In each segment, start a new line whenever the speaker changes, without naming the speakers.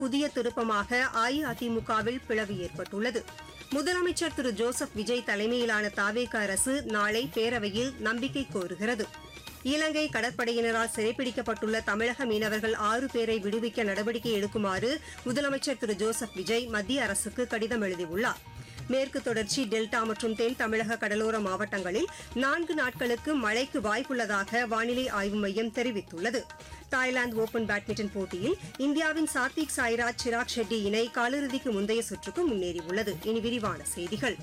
புதிய திருப்பமாக அஇஅதிமுகவில் பிளவு ஏற்பட்டுள்ளது முதலமைச்சர் திரு ஜோசப் விஜய் தலைமையிலான தாவேக அரசு நாளை பேரவையில் நம்பிக்கை கோருகிறது இலங்கை கடற்படையினரால் சிறைப்பிடிக்கப்பட்டுள்ள தமிழக மீனவர்கள் ஆறு பேரை விடுவிக்க நடவடிக்கை எடுக்குமாறு முதலமைச்சர் திரு ஜோசப் விஜய் மத்திய அரசுக்கு கடிதம் எழுதியுள்ளார் மேற்கு தொடர்ச்சி டெல்டா மற்றும் தென் தமிழக கடலோர மாவட்டங்களில் நான்கு நாட்களுக்கு மழைக்கு வாய்ப்புள்ளதாக வானிலை ஆய்வு மையம் தெரிவித்துள்ளது தாய்லாந்து ஓபன் பேட்மிண்டன் போட்டியில் இந்தியாவின் சாத்விக் சாய்ராஜ் சிராக் ஷெட்டி இணை காலிறுதிக்கு முந்தைய சுற்றுக்கு முன்னேறியுள்ளது இனி விரிவான செய்திகள்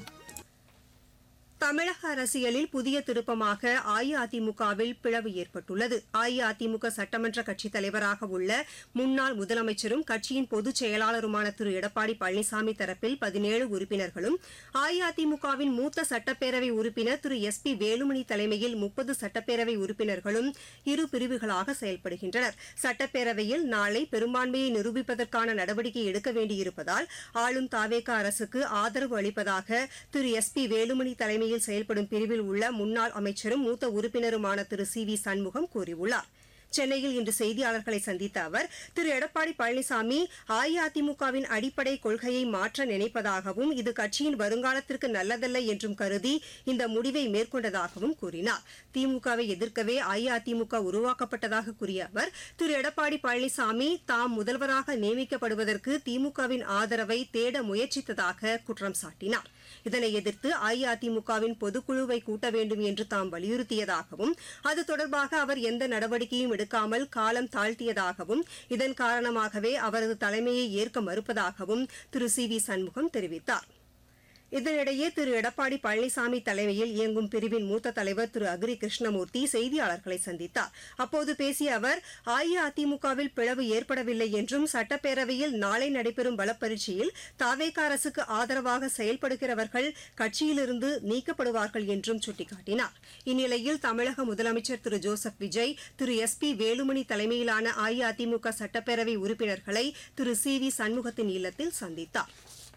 தமிழக அரசியலில் புதிய திருப்பமாக அஇஅதிமுகவில் பிளவு ஏற்பட்டுள்ளது அஇஅதிமுக சட்டமன்ற கட்சித் தலைவராக உள்ள முன்னாள் முதலமைச்சரும் கட்சியின் பொதுச் செயலாளருமான திரு எடப்பாடி பழனிசாமி தரப்பில் பதினேழு உறுப்பினர்களும் அஇஅதிமுகவின் மூத்த சட்டப்பேரவை உறுப்பினர் திரு எஸ் பி வேலுமணி தலைமையில் முப்பது சட்டப்பேரவை உறுப்பினர்களும் இரு பிரிவுகளாக செயல்படுகின்றனர் சட்டப்பேரவையில் நாளை பெரும்பான்மையை நிரூபிப்பதற்கான நடவடிக்கை எடுக்க வேண்டியிருப்பதால் ஆளும் தாவேக அரசுக்கு ஆதரவு அளிப்பதாக திரு எஸ் பி வேலுமணி தலைமையில் செயல்படும் பிரிவில் உள்ள முன்னாள் அமைச்சரும் மூத்த உறுப்பினருமான திரு சி வி சண்முகம் கூறியுள்ளார் சென்னையில் இன்று செய்தியாளர்களை சந்தித்த அவர் திரு எடப்பாடி பழனிசாமி அஇஅதிமுகவின் அடிப்படை கொள்கையை மாற்ற நினைப்பதாகவும் இது கட்சியின் வருங்காலத்திற்கு நல்லதல்ல என்றும் கருதி இந்த முடிவை மேற்கொண்டதாகவும் கூறினார் திமுகவை எதிர்க்கவே அஇஅதிமுக உருவாக்கப்பட்டதாக கூறிய அவர் திரு எடப்பாடி பழனிசாமி தாம் முதல்வராக நியமிக்கப்படுவதற்கு திமுகவின் ஆதரவை தேட முயற்சித்ததாக குற்றம் சாட்டினார் இதனை எதிர்த்து அஇஅதிமுகவின் பொதுக்குழுவை கூட்ட வேண்டும் என்று தாம் வலியுறுத்தியதாகவும் அது தொடர்பாக அவர் எந்த நடவடிக்கையும் எடுக்காமல் காலம் தாழ்த்தியதாகவும் இதன் காரணமாகவே அவரது தலைமையை ஏற்க மறுப்பதாகவும் திரு சி வி சண்முகம் தெரிவித்தார் இதனிடையே திரு எடப்பாடி பழனிசாமி தலைமையில் இயங்கும் பிரிவின் மூத்த தலைவர் திரு அக்ரி கிருஷ்ணமூர்த்தி செய்தியாளர்களை சந்தித்தார் அப்போது பேசிய அவர் அஇஅதிமுகவில் பிளவு ஏற்படவில்லை என்றும் சட்டப்பேரவையில் நாளை நடைபெறும் பலப்பரீட்சையில் தாவேக அரசுக்கு ஆதரவாக செயல்படுகிறவர்கள் கட்சியிலிருந்து நீக்கப்படுவார்கள் என்றும் சுட்டிக்காட்டினார் இந்நிலையில் தமிழக முதலமைச்சர் திரு ஜோசப் விஜய் திரு எஸ் பி வேலுமணி தலைமையிலான அஇஅதிமுக சட்டப்பேரவை உறுப்பினர்களை திரு சி வி சண்முகத்தின் இல்லத்தில் சந்தித்தார்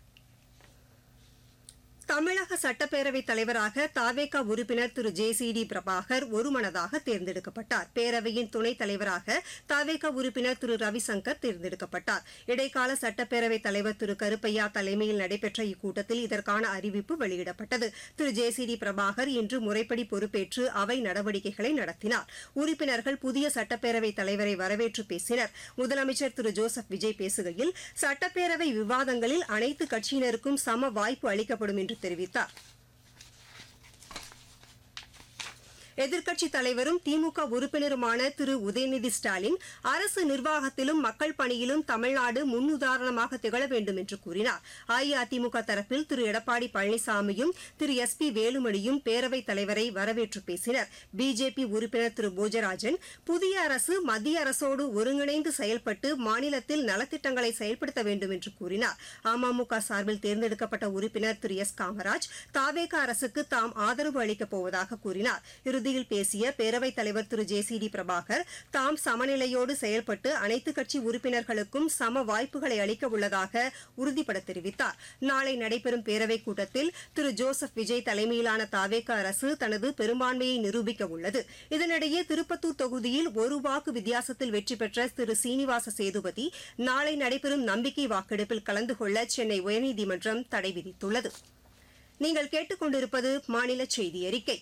தமிழக சட்டப்பேரவைத் தலைவராக தாவேகா உறுப்பினர் Thiru J C D Prabhakar ஒருமனதாக தேர்ந்தெடுக்கப்பட்டார் பேரவையின் துணைத் தலைவராக தாவேகா உறுப்பினர் திரு ரவிசங்கர் தேர்ந்தெடுக்கப்பட்டார் இடைக்கால சட்டப்பேரவைத் தலைவர் திரு கருப்பையா தலைமையில் நடைபெற்ற இக்கூட்டத்தில் இதற்கான அறிவிப்பு வெளியிடப்பட்டது Thiru J C D Prabhakar இன்று முறைப்படி பொறுப்பேற்று அவை நடவடிக்கைகளை நடத்தினார் உறுப்பினர்கள் புதிய சட்டப்பேரவைத் தலைவரை வரவேற்று பேசினர் முதலமைச்சர் திரு ஜோசப் விஜய் பேசுகையில் சட்டப்பேரவை விவாதங்களில் அனைத்து கட்சியினருக்கும் சம வாய்ப்பு அளிக்கப்படும் என்று தெரிவித்தார் எதிர்க்கட்சித் தலைவரும் திமுக உறுப்பினருமான திரு உதயநிதி ஸ்டாலின் அரசு நிர்வாகத்திலும் மக்கள் பணியிலும் தமிழ்நாடு முன்னுதாரணமாக திகழ வேண்டும் என்று கூறினார் அஇஅதிமுக தரப்பில் திரு எடப்பாடி பழனிசாமியும் திரு எஸ் பி வேலுமணியும் பேரவைத் தலைவரை வரவேற்று பேசினர் பிஜேபி உறுப்பினர் திரு போஜராஜன் புதிய அரசு மத்திய அரசோடு ஒருங்கிணைந்து செயல்பட்டு மாநிலத்தில் நலத்திட்டங்களை செயல்படுத்த வேண்டும் என்று கூறினார் அமமுக சார்பில் தேர்ந்தெடுக்கப்பட்ட உறுப்பினர் திரு எஸ் காமராஜ் தாவேக அரசுக்கு தாம் ஆதரவு அளிக்கப் போவதாக கூறினார் இறுதியில் பேசிய பேரவைத் தலைவர் Thiru J C D Prabhakar தாம் சமநிலையோடு செயல்பட்டு அனைத்துக் கட்சி உறுப்பினர்களுக்கும் சம வாய்ப்புகளை அளிக்க உள்ளதாக உறுதிபட தெரிவித்தார் நாளை நடைபெறும் பேரவைக் கூட்டத்தில் திரு ஜோசப் விஜய் தலைமையிலான தாவேக அரசு தனது பெரும்பான்மையை நிரூபிக்க உள்ளது இதனிடையே திருப்பத்தூர் தொகுதியில் ஒரு வாக்கு வித்தியாசத்தில் வெற்றி பெற்ற திரு சீனிவாச சேதுபதி நாளை நடைபெறும் நம்பிக்கை வாக்கெடுப்பில் கலந்து கொள்ள சென்னை உயர்நீதிமன்றம் தடை விதித்துள்ளது நீங்கள் கேட்டுக்கொண்டிருப்பது மாநில செய்தி அறிக்கை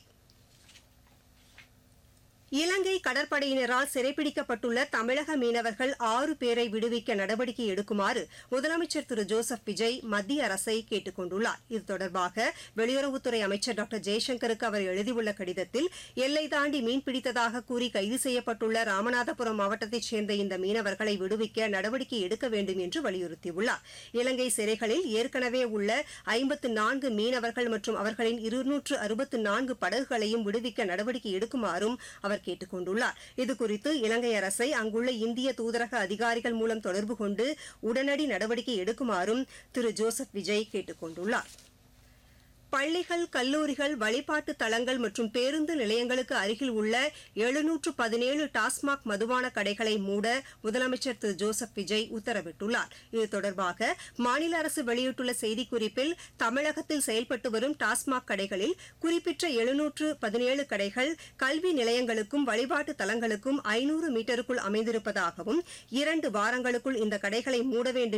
இலங்கை கடற்படையினரால் சிறைப்பிடிக்கப்பட்டுள்ள தமிழக மீனவர்கள் ஆறு பேரை விடுவிக்க நடவடிக்கை எடுக்குமாறு முதலமைச்சர் திரு ஜோசப் விஜய் மத்திய அரசை கேட்டுக் கொண்டுள்ளார் இது தொடர்பாக வெளியுறவுத்துறை அமைச்சர் டாக்டர் ஜெய்சங்கருக்கு அவர் எழுதியுள்ள கடிதத்தில் எல்லை தாண்டி மீன் பிடித்ததாக கூறி கைது செய்யப்பட்டுள்ள ராமநாதபுரம் மாவட்டத்தைச் சேர்ந்த இந்த மீனவர்களை விடுவிக்க நடவடிக்கை எடுக்க வேண்டும் என்று வலியுறுத்தியுள்ளார் இலங்கை சிறைகளில் ஏற்கனவே உள்ள ஐம்பத்து நான்கு மீனவர்கள் மற்றும் அவர்களின் இருநூற்று அறுபத்து நான்கு படகுகளையும் விடுவிக்க நடவடிக்கை எடுக்குமாறும் அவர் அவர் கேட்டுக் கொண்டுள்ளார் இதுகுறித்து இலங்கை அரசை அங்குள்ள இந்திய தூதரக அதிகாரிகள் மூலம் தொடர்பு கொண்டு உடனடி நடவடிக்கை எடுக்குமாறும் திரு ஜோசப் விஜய் கேட்டுக் கொண்டுள்ளார் பள்ளிகள் கல்லூரிகள் வழிபாட்டு தலங்கள் மற்றும் பேருந்து நிலையங்களுக்கு அருகில் உள்ள எழுநூற்று பதினேழு டாஸ்மாக் மதுபான கடைகளை மூட முதலமைச்சர் திரு ஜோசப் விஜய் உத்தரவிட்டுள்ளார் இது தொடர்பாக மாநில அரசு வெளியிட்டுள்ள செய்திக்குறிப்பில் தமிழகத்தில் செயல்பட்டு வரும் டாஸ்மாக் கடைகளில் குறிப்பிட்ட எழுநூற்று பதினேழு கடைகள் கல்வி நிலையங்களுக்கும் வழிபாட்டு தலங்களுக்கும் ஐநூறு மீட்டருக்குள் அமைந்திருப்பதாகவும் இரண்டு வாரங்களுக்குள் இந்த கடைகளை மூட வேண்டும்